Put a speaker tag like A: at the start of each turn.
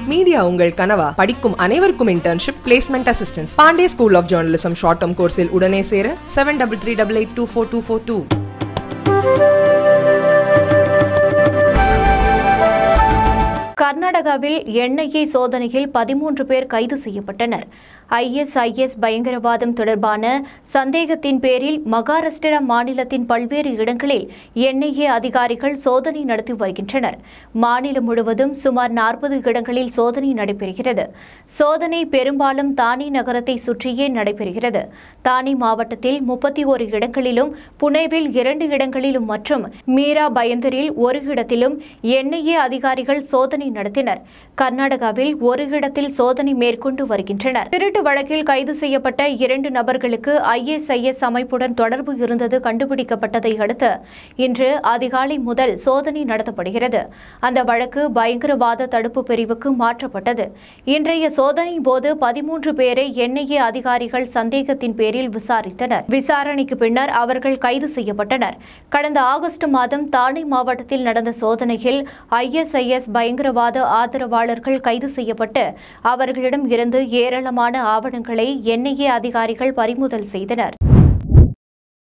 A: media உங்கள் கனவா படிக்கும் அனைவருக்கும் internship placement assistance Pandey school of journalism short term கோர்ஸில் உடனே சேர seven double three double eight two four two four two
B: கர்நாடகாவில் என்ஐஏ சோதனையில் பதிமூன்று பேர் கைது செய்யப்பட்டனர் ஐஎஸ்ஐஎஸ் பயங்கரவாதம் தொடர்பான சந்தேகத்தின் பேரில் மகாராஷ்டிரா மாநிலத்தின் பல்வேறு இடங்களில் என்ஐஏ அதிகாரிகள் சோதனை நடத்தி வருகின்றனர் மாநிலம் முழுவதும் சுமார் நாற்பது இடங்களில் சோதனை நடைபெறுகிறது சோதனை பெரும்பாலும் தானே நகரத்தை சுற்றியே நடைபெறுகிறது தானே மாவட்டத்தில் முப்பத்தி ஒரு இடங்களிலும் புனேவில் இரண்டு இடங்களிலும் மற்றும் மீரா பயந்தரில் ஒரு இடத்திலும் என்ஐஏ அதிகாரிகள் சோதனை நடத்தினர் கர்நாடகாவில் ஒரு இடத்தில் சோதனை மேற்கொண்டு வருகின்றனர் திருட்டு வழக்கில் கைது செய்யப்பட்ட இரண்டு நபர்களுக்கு ஐஎஸ்ஐஎஸ் அமைப்புடன் தொடர்பு இருந்தது கண்டுபிடிக்கப்பட்டதை அடுத்து இன்று அதிகாலை முதல் சோதனை நடத்தப்படுகிறது அந்த வழக்கு பயங்கரவாத தடுப்பு பிரிவுக்கு மாற்றப்பட்டது இன்றைய சோதனை போது பதிமூன்று பேரை என்ஐஏ அதிகாரிகள் சந்தேகத்தின் பேரில் விசாரித்தனர் விசாரணைக்கு பின்னர் அவர்கள் கைது செய்யப்பட்டனர் கடந்த ஆகஸ்ட் மாதம் தானே மாவட்டத்தில் நடந்த சோதனையில் ஐஎஸ்ஐஎஸ் பயங்கரவாத ஆதரவாளர்கள் கைது செய்யப்பட்டு அவர்களிடம் இருந்து ஏராளமான ஆவணங்களை என்ஐஏ அதிகாரிகள் பறிமுதல் செய்தனர்